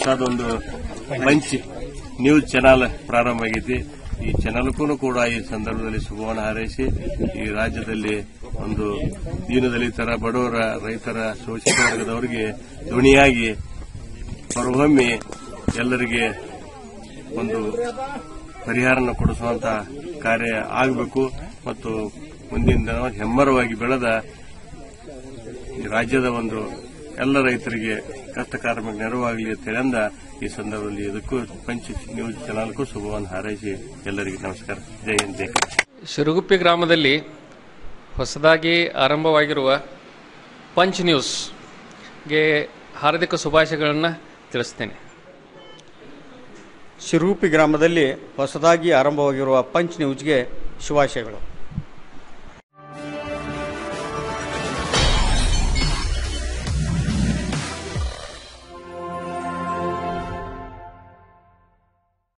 ಹೊಸದೊಂದು punch news channel ಪ್ರಾರಂಭ ಆಗೈತಿ ಈ ಚಾನಲ್ಗೂ ಕೂಡ ಈ ಸಂದರ್ಭದಲ್ಲಿ ಶುಭವನ್ನು ಹಾರೈಸಿ ಈ ರಾಜ್ಯದಲ್ಲಿ ಒಂದು ದೀನದಲಿತರ ಬಡವರ ರೈತರ ಶೋಷಿತ ವರ್ಗದವರಿಗೆ ಧ್ವನಿಯಾಗಿ ಹೊರಹೊಮ್ಮಿ ಎಲ್ಲರಿಗೆ ಒಂದು ಪರಿಹಾರನ ಕೊಡಿಸುವಂತ ಕಾರ್ಯ ಆಗಬೇಕು ಮತ್ತು ಮುಂದಿನ ದಿನ ಹೆಮ್ಮರವಾಗಿ ಬೆಳೆದ ಈ ರಾಜ್ಯದ ಒಂದು ಎಲ್ಲ ರೈತರಿಗೆ ಕಷ್ಟ ಕಾರ್ಮಿಕ ನೆರವಾಗಲಿ ಅಂತ ಹೇಳಿಂದ ಈ ಸಂದರ್ಭದಲ್ಲಿ ಇದಕ್ಕೂ ಪಂಚ್ ನ್ಯೂಸ್ ಚಾನಲ್ಗೂ ಶುಭವನ್ನು ಹಾರೈಸಿ ಎಲ್ಲರಿಗೆ ನಮಸ್ಕಾರ ಜೈ ಹಿಂದ್ ಜೈ ಕರ್ನಾಟಕ. ಶಿರುಗುಪ್ಪಿ ಗ್ರಾಮದಲ್ಲಿ ಹೊಸದಾಗಿ ಆರಂಭವಾಗಿರುವ ಪಂಚ್ ನ್ಯೂಸ್ಗೆ ಹಾರ್ದಿಕ ಶುಭಾಶಯಗಳನ್ನು ತಿಳಿಸ್ತೇನೆ ಶಿರೂಪಿ ಗ್ರಾಮದಲ್ಲಿ ಹೊಸದಾಗಿ ಆರಂಭವಾಗಿರುವ ಪಂಚ್ ನ್ಯೂಸ್ಗೆ ಶುಭಾಶಯಗಳು